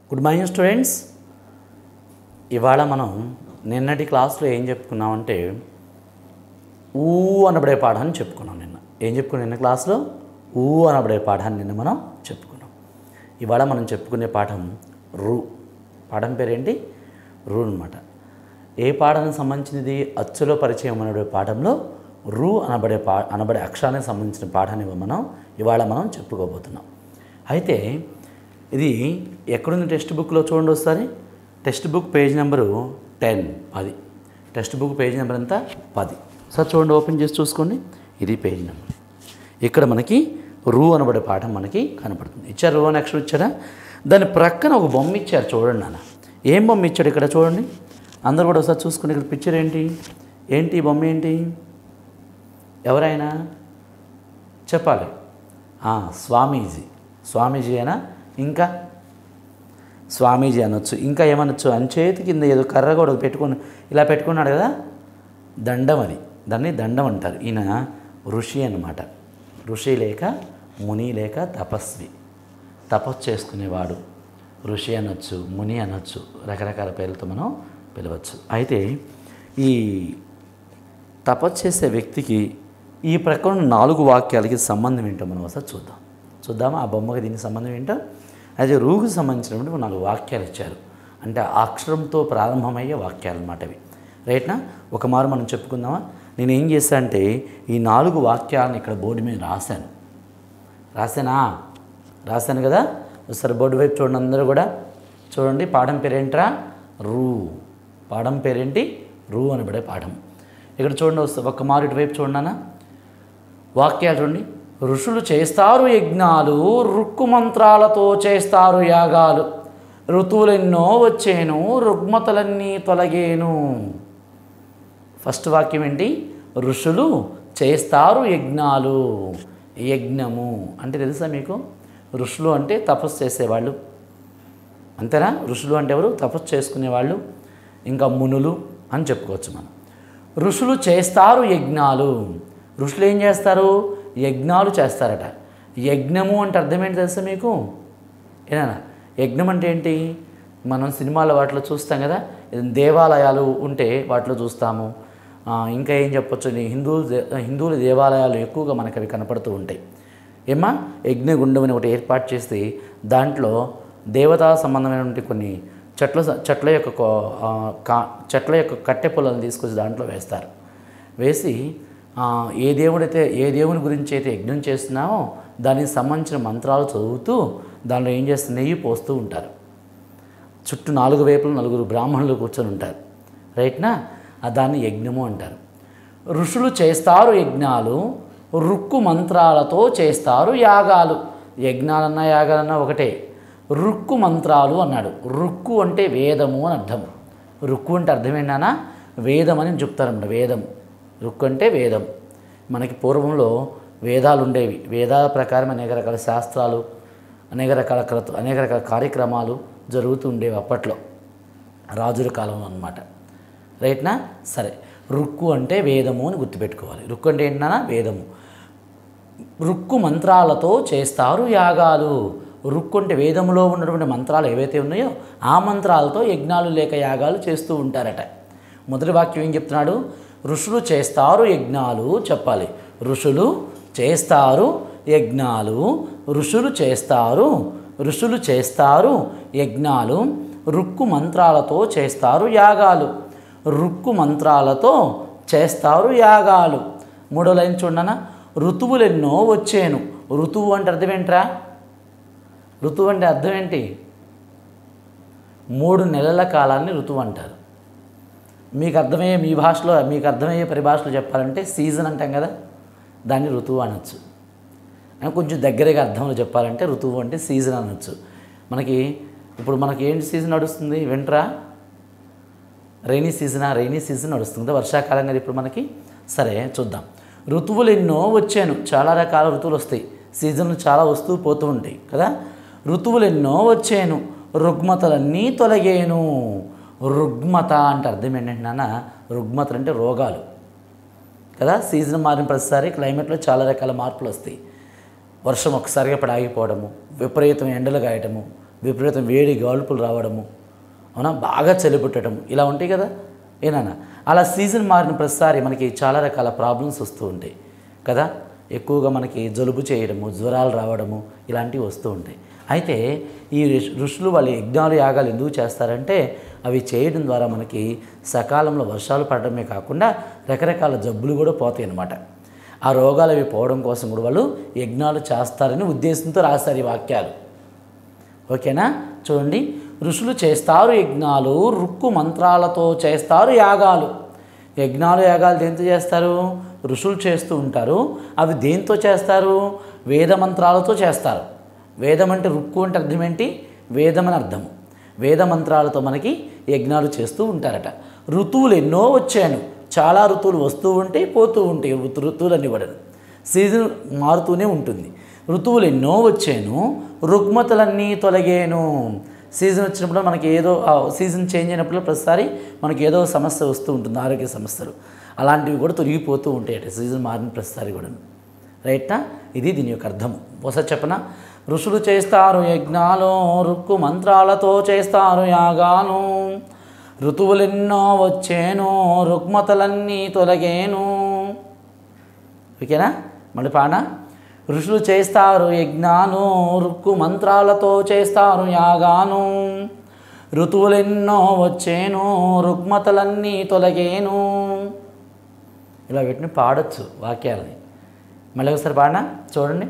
good morning students ఇవాళ మనం నిన్నటి క్లాస్లో ఏం చెప్పుకున్నామంటే ఊ అనబడే పాఠాన్ని చెప్పుకున్నాం నిన్న ఏం చెప్పుకున్నాం నిన్న క్లాస్లో ఊ అనబడే పాఠాన్ని నిన్న మనం చెప్పుకున్నాం ఇవాళ మనం చెప్పుకునే పాఠం రు పాఠం పేరేంటి రు అనమాట ఏ పాఠానికి సంబంధించినది అచ్చులో పరిచయం అనబడే పాఠంలో రు అనబడే పా అనబడే అక్షరానికి సంబంధించిన పాఠాన్ని మనం ఇవాళ మనం చెప్పుకోబోతున్నాం అయితే ఇది ఎక్కడుంది టెక్స్ట్ బుక్లో చూడండి ఒకసారి text book page number ten పది టెక్స్ట్ బుక్ పేజ్ నెంబర్ ఎంత పది సార్ చూడండి ఓపెన్ చేసి చూసుకోండి ఇది పేజ్ నెంబర్ ఇక్కడ మనకి రూ అనబడే పాఠం మనకి కనపడుతుంది ఇచ్చారు రూ అని అక్షరం ఇచ్చారా దాని ప్రక్కన ఒక బొమ్మ ఇచ్చారు చూడండి నాన్న ఏం బొమ్మ ఇచ్చాడు ఇక్కడ చూడండి అందరూ కూడా ఒకసారి చూసుకుని ఇక్కడ పిక్చర్ ఏంటి ఏంటి ఈ బొమ్మ ఏంటి ఎవరైనా చెప్పాలి ఆ, స్వామీజీ స్వామీజీ అయినా ఇంకా స్వామీజీ అనొచ్చు ఇంకా ఏమనొచ్చు అంచేతి కింద ఏదో కర్ర కూడా పెట్టుకొని ఇలా పెట్టుకున్నాడు కదా దండం అది దాన్ని దండం అంటారు ఈయన ఋషి అన్నమాట ఋషి లేక ముని లేక తపస్వి తపస్సు చేసుకునేవాడు ఋషి అనొచ్చు ముని అనొచ్చు రకరకాల పేర్లతో మనం పిలవచ్చు అయితే ఈ తపస్సు చేసే వ్యక్తికి ఈ ప్రక్కన ఉన్న నాలుగు వాక్యాలకి సంబంధం ఏంటో మనం ఒకసారి చూద్దాం చూద్దామా ఆ బొమ్మకి దీనికి సంబంధం ఏంటో అయితే రూకి సంబంధించినటువంటి నాలుగు వాక్యాలు ఇచ్చారు అంటే ఆ అక్షరంతో ప్రారంభమయ్యే వాక్యాలు అన్నమాట అవి రైట్నా ఒక మారు మనం చెప్పుకుందామా నేను ఏం చేశా అంటే ఈ నాలుగు వాక్యాలను ఇక్కడ బోర్డు మీద రాశాను రాశానా రాశాను కదా ఒకసారి బోర్డు వైపు చూడండి అందరూ కూడా చూడండి పాఠం పేరేంట్రా రూ పాఠం పేరేంటి రూ అనబడే పాఠం ఇక్కడ చూడండి ఒకసారి ఒక్క మారు ఇటువైపు చూడండి వాక్యాలు చూడండి ఋషులు చేస్తారు యజ్ఞాలు రుక్కు మంత్రాలతో చేస్తారు యాగాలు ఋతువులెన్నో వచ్చేను రుగ్మతలన్నీ తొలగేను ఫస్ట్ వాక్యం ఏంటి ఋషులు చేస్తారు యజ్ఞాలు యజ్ఞము అంటే తెలుసా మీకు ఋషులు అంటే తపస్సు చేసేవాళ్ళు అంతేనా ఋషులు అంటే ఎవరు తపస్సు చేసుకునేవాళ్ళు ఇంకా మునులు అని చెప్పుకోవచ్చు మనం ఋషులు చేస్తారు యజ్ఞాలు ఋషులు ఏం చేస్తారు యజ్ఞాలు చేస్తారట యజ్ఞము అంటే అర్థం ఏంటి తెలుసా మీకు ఏనా యజ్ఞం అంటే ఏంటి మనం సినిమాల వాటిలో చూస్తాం కదా ఏదైనా దేవాలయాలు ఉంటే వాటిలో చూస్తాము ఆ, ఇంకా ఏం చెప్పొచ్చు ఈ హిందువులు దే- హిందువుల దేవాలయాలు ఎక్కువగా మనకు అవి కనపడుతూ ఉంటాయి ఏమా యజ్ఞగుండం అని ఒకటి ఏర్పాటు చేసి దాంట్లో దేవతా సంబంధమైనటువంటి కొన్ని చెట్ల స- చెట్ల యొక్క కో- ఆ, కా చెట్ల యొక్క కట్టె పొలాలను తీసుకొచ్చి దాంట్లో వేస్తారు వేసి ఆ, ఏ దేవుడైతే ఏ దేవుని గురించి అయితే యజ్ఞం చేస్తున్నామో దానికి సంబంధించిన మంత్రాలు చదువుతూ దానిలో ఏం చేస్తే నెయ్యి పోస్తూ ఉంటారు చుట్టూ నాలుగు వైపులు నలుగురు బ్రాహ్మణులు కూర్చొని ఉంటారు రైట్నా ఆ దాన్ని యజ్ఞము అంటారు ఋషులు చేస్తారు యజ్ఞాలు రుక్కు మంత్రాలతో చేస్తారు యాగాలు యజ్ఞాలన్నా యాగాలన్నా ఒకటే రుక్కు మంత్రాలు అన్నాడు రుక్కు అంటే వేదము అని అర్థం రుక్కు అంటే అర్థం ఏంటన్నా వేదం అని చెప్తారన్నమాట వేదం రుక్కు అంటే వేదం మనకి పూర్వంలో వేదాలు ఉండేవి వేదాల ప్రకారం అనేక రకాల శాస్త్రాలు అనేక రకాల క్రతు అనేక రకాల కార్యక్రమాలు జరుగుతూ ఉండేవి అప్పట్లో రాజుల కాలంలో అన్నమాట రైట్నా సరే రుక్కు అంటే వేదము అని గుర్తుపెట్టుకోవాలి రుక్కు అంటే ఏంటన్నా వేదము రుక్కు మంత్రాలతో చేస్తారు యాగాలు రుక్కు అంటే వేదములో ఉన్నటువంటి మంత్రాలు ఏవైతే ఉన్నాయో ఆ మంత్రాలతో యజ్ఞాలు లేక యాగాలు చేస్తూ ఉంటారట మొదటి వాక్యం ఏం చెప్తున్నాడు ఋషులు చేస్తారు యజ్ఞాలు చెప్పాలి ఋషులు చేస్తారు యజ్ఞాలు ఋషులు చేస్తారు ఋషులు చేస్తారు యజ్ఞాలు రుక్కు మంత్రాలతో చేస్తారు యాగాలు రుక్కు మంత్రాలతో చేస్తారు యాగాలు మూడో లైన్ చూడనా ఋతువులెన్నో వచ్చేను ఋతువు అంటే అర్థం ఏంట్రా ఋతువు అంటే అర్థం ఏంటి మూడు నెలల కాలాన్ని ఋతువు అంటారు మీకు అర్థమయ్యే మీ భాషలో మీకు అర్థమయ్యే పరిభాషలో చెప్పాలంటే సీజన్ అంటాం కదా దాన్ని ఋతువు అనొచ్చు అని కొంచెం దగ్గరగా అర్థంలో చెప్పాలంటే ఋతువు అంటే సీజన్ అనొచ్చు మనకి ఇప్పుడు మనకి ఏంటి సీజన్ నడుస్తుంది వింటరా రైనీ సీజనా రైనీ సీజన్ నడుస్తుంది వర్షాకాలం కదా ఇప్పుడు మనకి సరే చూద్దాం ఋతువులు ఎన్నో వచ్చాను చాలా రకాల ఋతువులు వస్తాయి సీజన్లు చాలా వస్తూ పోతూ ఉంటాయి కదా ఋతువులు ఎన్నో వచ్చాను రుగ్మతలన్నీ తొలగేను రుగ్మత అంటే అర్థం ఏంటంటే నాన్న రుగ్మతలు అంటే రోగాలు కదా సీజన్ మారిన ప్రతిసారి క్లైమేట్లో చాలా రకాల మార్పులు వస్తాయి వర్షం ఒక్కసారిగా పడి ఆగిపోవడము విపరీతం ఎండలు కాయటము విపరీతం వేడి గాల్పులు రావడము అవునా బాగా చలి పుట్టడం ఇలా ఉంటాయి కదా ఏనా అలా సీజన్ మారిన ప్రతిసారి మనకి చాలా రకాల ప్రాబ్లమ్స్ వస్తూ ఉంటాయి కదా ఎక్కువగా మనకి జలుబు చేయడము జ్వరాలు రావడము ఇలాంటివి వస్తూ ఉంటాయి అయితే ఈ ఋష్- ఋషులు వాళ్ళు యజ్ఞాలు యాగాలు ఎందుకు చేస్తారంటే అవి చేయడం ద్వారా మనకి సకాలంలో వర్షాలు పడడమే కాకుండా రకరకాల జబ్బులు కూడా పోతాయి అన్నమాట ఆ రోగాలు అవి పోవడం కోసం కూడా వాళ్ళు యజ్ఞాలు చేస్తారని ఉద్దేశంతో రాస్తారు ఈ వాక్యాలు ఓకేనా చూడండి ఋషులు చేస్తారు యజ్ఞాలు రుక్కు మంత్రాలతో చేస్తారు యాగాలు యజ్ఞాలు యాగాలు దేంతో చేస్తారు ఋషులు చేస్తూ ఉంటారు అవి దేంతో చేస్తారు వేద మంత్రాలతో చేస్తారు వేదం అంటే రుక్కు అంటే అర్థం ఏంటి వేదం అని అర్థము వేద మంత్రాలతో మనకి యజ్ఞాలు చేస్తూ ఉంటారట ఋతువులు ఎన్నో వచ్చాను చాలా ఋతువులు వస్తూ ఉంటాయి పోతూ ఉంటాయి ఋతు ఋతువులన్నీ కూడా సీజన్ మారుతూనే ఉంటుంది ఋతువులు ఎన్నో వచ్చాను రుగ్మతలన్నీ తొలగేను సీజన్ వచ్చినప్పుడు మనకి ఏదో ఆ సీజన్ చేంజ్ అయినప్పుడు ప్రతిసారి మనకి ఏదో సమస్య వస్తూ ఉంటుంది ఆరోగ్య సమస్యలు అలాంటివి కూడా తొలగిపోతూ ఉంటాయి సీజన్ మారిన ప్రతిసారి కూడా రైట్నా ఇది దీని యొక్క అర్థం ఒకసారి చెప్పన ఋషులు చేస్తారు యజ్ఞాలు రుక్కు మంత్రాలతో చేస్తారు యాగాను ఋతువులెన్నో వచ్చేను రుగ్మతలన్నీ తొలగేను ఓకేనా మళ్ళీ పాడ ఋషులు చేస్తారు యజ్ఞాను రుక్కు మంత్రాలతో చేస్తారు యాగాను ఋతువులెన్నో వచ్చేను రుగ్మతలన్నీ తొలగేను ఇలా వీటిని పాడొచ్చు వాక్యాలని మళ్ళీ ఒకసారి పాడినా చూడండి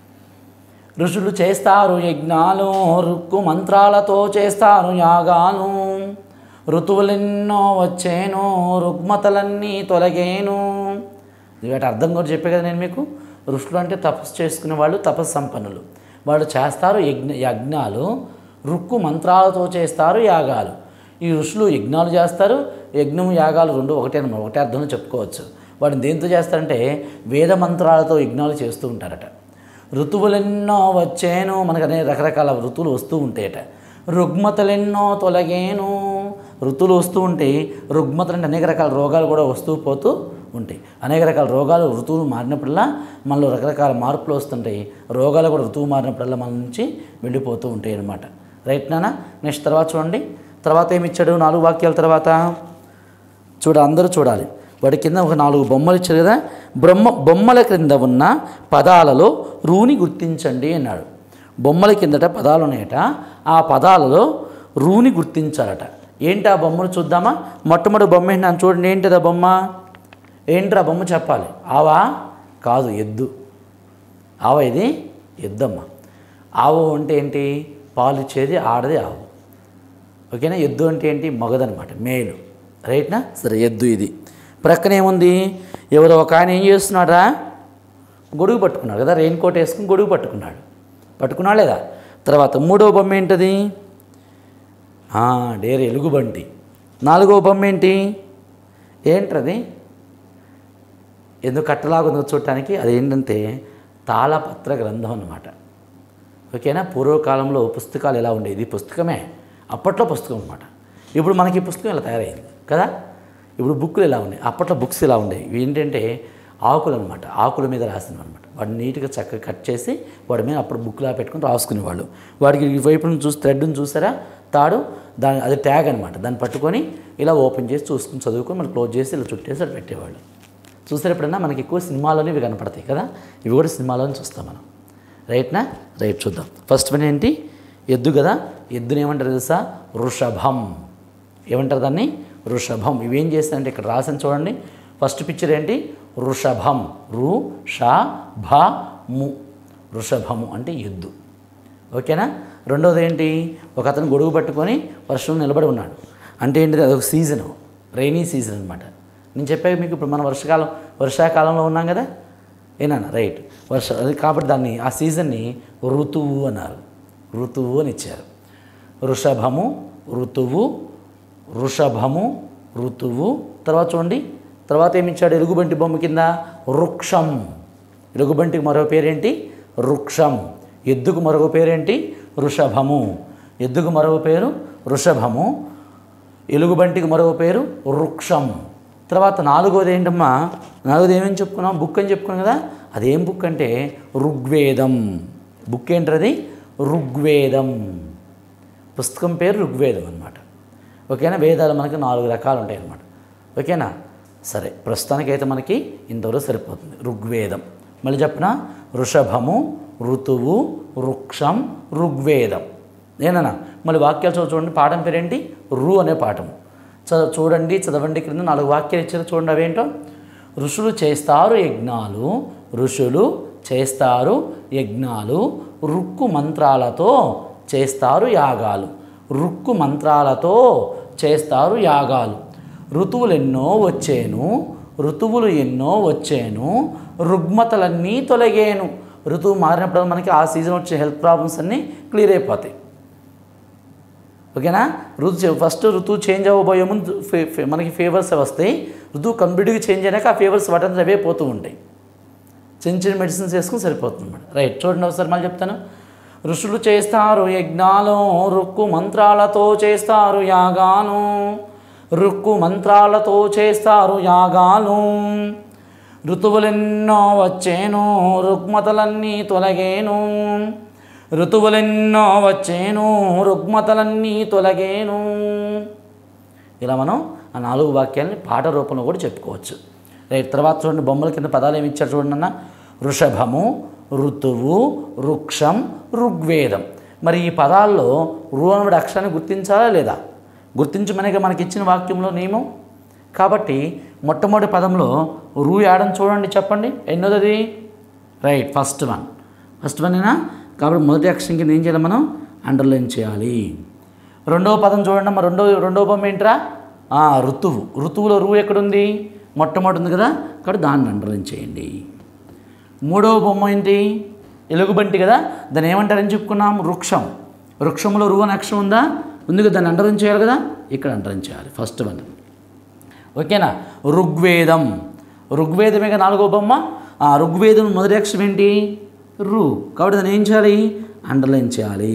ఋషులు చేస్తారు యజ్ఞాలు రుక్కు మంత్రాలతో చేస్తారు యాగాను ఋతువులెన్నో వచ్చేను రుగ్మతలన్నీ తొలగేను వీటి అర్థం కూడా చెప్పే కదా నేను మీకు ఋషులు అంటే తపస్సు చేసుకునే వాళ్ళు తపస్సు సంపన్నులు వాళ్ళు చేస్తారు యజ్ఞ యజ్ఞాలు రుక్కు మంత్రాలతో చేస్తారు యాగాలు ఈ ఋషులు యజ్ఞాలు చేస్తారు యజ్ఞం యాగాలు రెండు ఒకటే అన్నమాట ఒకటే అర్థం చెప్పుకోవచ్చు వాడిని దేంతో చేస్తారంటే వేద మంత్రాలతో యజ్ఞాలు చేస్తూ ఉంటారట ఋతువులెన్నో వచ్చేను మనకు అనేక రకరకాల ఋతువులు వస్తూ ఉంటాయట రుగ్మతలెన్నో తొలగేను ఋతువులు వస్తూ ఉంటాయి రుగ్మతలు అంటే అనేక రకాల రోగాలు కూడా వస్తూ పోతూ ఉంటాయి అనేక రకాల రోగాలు ఋతువులు మారినప్పుడల్లా మనలో రకరకాల మార్పులు వస్తుంటాయి రోగాలు కూడా ఋతువు మారినప్పుడల్లా మన నుంచి వెళ్ళిపోతూ ఉంటాయి అన్నమాట రైట్ నానా నెక్స్ట్ తర్వాత చూడండి తర్వాత ఏమి ఇచ్చాడు నాలుగు వాక్యాల తర్వాత చూడ అందరూ చూడాలి వాడి కింద ఒక నాలుగు బొమ్మలు ఇచ్చారు కదా బ్రహ్మ బొమ్మల క్రింద ఉన్న పదాలలో రూని గుర్తించండి అన్నాడు బొమ్మల కిందట పదాలు ఉన్నాయట ఆ పదాలలో రూని గుర్తించాలట ఏంటి ఆ బొమ్మను చూద్దామా మొట్టమొదటి బొమ్మ ఏంటి నన్ను చూడండి ఏంటిది ఆ బొమ్మ ఏంటి ఆ బొమ్మ చెప్పాలి ఆవా కాదు ఎద్దు ఆవ ఇది ఎద్దమ్మ ఆవు అంటే ఏంటి పాలు ఇచ్చేది ఆడది ఆవు ఓకేనా ఎద్దు అంటే ఏంటి మగదనమాట మేలు రైట్నా సరే ఎద్దు ఇది ప్రక్కన ఏముంది ఎవరో ఒక ఆయన ఏం చేస్తున్నాడా గొడుగు పట్టుకున్నాడు కదా రెయిన్ కోట్ వేసుకుని గొడుగు పట్టుకున్నాడు పట్టుకున్నాడు లేదా తర్వాత మూడో బొమ్మ ఏంటది ఆ, డేర్ ఎలుగుబంటి నాలుగో బొమ్మ ఏంటి ఏంటది ఎందుకు కట్టలాగుందో చూడటానికి అది ఏంటంటే తాళపత్ర గ్రంథం అన్నమాట ఓకేనా పూర్వకాలంలో పుస్తకాలు ఎలా ఉండేది ఇది పుస్తకమే అప్పట్లో పుస్తకం అనమాట ఇప్పుడు మనకి ఈ పుస్తకం ఇలా తయారైంది కదా ఇప్పుడు బుక్కులు ఎలా ఉన్నాయి అప్పట్లో బుక్స్ ఇలా ఉండేవి ఇవి ఏంటంటే ఆకులు అనమాట ఆకుల మీద రాసినవి అనమాట వాటిని నీట్గా చక్కగా కట్ చేసి వాడి మీద అప్పుడు బుక్లా పెట్టుకుని రాసుకునేవాళ్ళు వాడికి ఈ వైపు నుంచి చూసి థ్రెడ్ని చూసారా తాడు దాని అది ట్యాగ్ అనమాట దాన్ని పట్టుకొని ఇలా ఓపెన్ చేసి చూసుకుని చదువుకొని మనం క్లోజ్ చేసి ఇలా చుట్టేసి అటు పెట్టేవాళ్ళు చూసారు ఎప్పుడన్నా మనకి ఎక్కువ సినిమాలోనే ఇవి కనపడతాయి కదా ఇవి కూడా సినిమాలోనే చూస్తాం మనం రైట్నా రైట్ చూద్దాం ఫస్ట్ వన్ ఏంటి ఎద్దు కదా ఎద్దుని ఏమంటారు తెలుసా వృషభం ఏమంటారు దాన్ని వృషభం ఇవేం చేస్తాయంటే ఇక్కడ రాసిన చూడండి ఫస్ట్ పిక్చర్ ఏంటి వృషభం రు ష భ ము వృషభము అంటే ఎద్దు ఓకేనా రెండోది ఏంటి ఒక అతను గొడుగు పట్టుకొని వర్షం నిలబడి ఉన్నాడు అంటే ఏంటిది అదొక సీజన్ రైనీ సీజన్ అనమాట నేను చెప్పాక మీకు ఇప్పుడు మనం వర్షకాలం వర్షాకాలంలో ఉన్నాం కదా ఏనా రైట్ వర్ష అది కాబట్టి దాన్ని ఆ సీజన్ని ఋతువు అన్నారు ఋతువు అని ఇచ్చారు వృషభము ఋతువు వృషభము ఋతువు తర్వాత చూడండి తర్వాత ఏమి ఇచ్చాడు ఎలుగుబంటి బొమ్మ కింద వృక్షం ఎలుగుబంటికి మరో పేరేంటి వృక్షం ఎద్దుకు మరొక పేరేంటి వృషభము ఎద్దుకు మరొక పేరు వృషభము ఎలుగుబంటికి మరొక పేరు వృక్షం తర్వాత నాలుగోది ఏంటమ్మా నాలుగోది ఏమేమి చెప్పుకున్నాం బుక్ అని చెప్పుకున్నాం కదా అదేం బుక్ అంటే ఋగ్వేదం బుక్ ఏంటది ఋగ్వేదం పుస్తకం పేరు ఋగ్వేదం అనమాట ఓకేనా వేదాలు మనకి నాలుగు రకాలు ఉంటాయి అన్నమాట ఓకేనా సరే ప్రస్తుతానికైతే మనకి ఇంతవరకు సరిపోతుంది ఋగ్వేదం మళ్ళీ చెప్పిన వృషభము ఋతువు వృక్షం ఋగ్వేదం నేనన్నా మళ్ళీ వాక్యాలు చదువు చూడండి పాఠం పేరేంటి రు అనే పాఠము చ చూడండి చదవండి క్రింద నాలుగు వాక్యాలు ఇచ్చారు చూడండి అవేంటో ఋషులు చేస్తారు యజ్ఞాలు ఋషులు చేస్తారు యజ్ఞాలు రుక్కు మంత్రాలతో చేస్తారు యాగాలు రుక్కు మంత్రాలతో చేస్తారు యాగాలు ఋతువులు ఎన్నో వచ్చేను ఋతువులు ఎన్నో వచ్చేను రుగ్మతలన్నీ తొలగేను ఋతువు మారినప్పుడు మనకి ఆ సీజన్ వచ్చే హెల్త్ ప్రాబ్లమ్స్ అన్నీ క్లియర్ అయిపోతాయి ఓకేనా ఋతు ఫస్ట్ ఋతువు చేంజ్ అవ్వబోయే ముందు ఫే- ఫే- మనకి ఫేవర్స్ వస్తాయి ఋతువు కంప్లీట్గా చేంజ్ అయినాక ఆ ఫేవర్స్ వాటంతా అవే పోతూ ఉంటాయి చిన్న చిన్న మెడిసిన్స్ వేసుకుని సరిపోతుంది మేడం రైట్ చూడండి ఒకసారి మళ్ళీ చెప్తాను ఋషులు చేస్తారు యజ్ఞాలు రుక్కు మంత్రాలతో చేస్తారు యాగాలు రుక్కు మంత్రాలతో చేస్తారు యాగాలు ఋతువులెన్నో వచ్చేను రుగ్మతలన్నీ తొలగేను ఋతువులెన్నో వచ్చేను రుగ్మతలన్నీ తొలగేను ఇలా మనం ఆ నాలుగు వాక్యాలని పాట రూపంలో కూడా చెప్పుకోవచ్చు రైట్ తర్వాత చూడండి బొమ్మల కింద పదాలు ఏమి ఇచ్చారు చూడండి అన్న వృషభము ఋతువు వృక్షం ఋగ్వేదం మరి ఈ పదాల్లో రు అనబడి అక్షరాన్ని గుర్తించాలా లేదా గుర్తించమనే మనకి ఇచ్చిన వాక్యంలో నియమం కాబట్టి మొట్టమొదటి పదంలో రు యాడని చూడండి చెప్పండి ఎన్నోది right first one first one ఏనా కాబట్టి మొదటి అక్షరం కింద ఏం చేయాలి మనం అండర్లైన్ చేయాలి రెండవ పదం చూడండి అమ్మ రెండో రెండవ బొమ్మ ఏంట్రా ఆ, ఋతువు ఋతువులో రువు ఎక్కడుంది మొట్టమొదటి ఉంది కదా కాబట్టి దాన్ని అండర్లైన్ చేయండి మూడవ బొమ్మ ఏంటి ఎలుగుబంటి కదా దాన్ని ఏమంటారని చెప్పుకున్నాం వృక్షం వృక్షంలో రువు అనే అక్షరం ఉందా ఉంది కదా దాన్ని అండర్లైన్ చేయాలి కదా ఇక్కడ అండర్లైన్ చేయాలి ఫస్ట్ వన్ ఓకేనా ఋగ్వేదం ఋగ్వేదమే కదా నాలుగో బొమ్మ ఆ ఋగ్వేదం మొదటి అక్షరం ఏంటి రు కాబట్టి దాన్ని ఏం చేయాలి అండర్లైన్ చేయాలి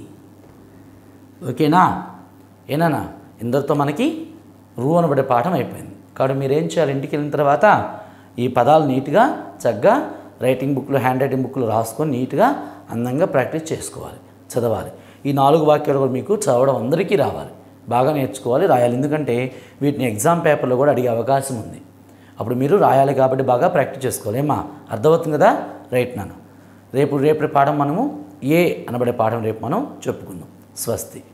ఓకేనా ఏనా ఇందరితో మనకి రూ అనబడే పాఠం అయిపోయింది కాబట్టి మీరు ఏం చేయాలి ఇంటికి వెళ్ళిన తర్వాత ఈ పదాలు నీట్గా చక్కగా రైటింగ్ బుక్లో హ్యాండ్ రైటింగ్ బుక్లో రాసుకొని నీట్గా అందంగా ప్రాక్టీస్ చేసుకోవాలి చదవాలి ఈ నాలుగు వాక్యాలు కూడా మీకు చదవడం అందరికీ రావాలి బాగా నేర్చుకోవాలి రాయాలి ఎందుకంటే వీటిని ఎగ్జామ్ పేపర్లో కూడా అడిగే అవకాశం ఉంది అప్పుడు మీరు రాయాలి కాబట్టి బాగా ప్రాక్టీస్ చేసుకోవాలి ఏమా అర్థమవుతుంది కదా రైట్ నాన్న రేపు రేపు పాఠం మనము ఏ అనబడే పాఠం రేపు మనం చెప్పుకుందాం స్వస్తి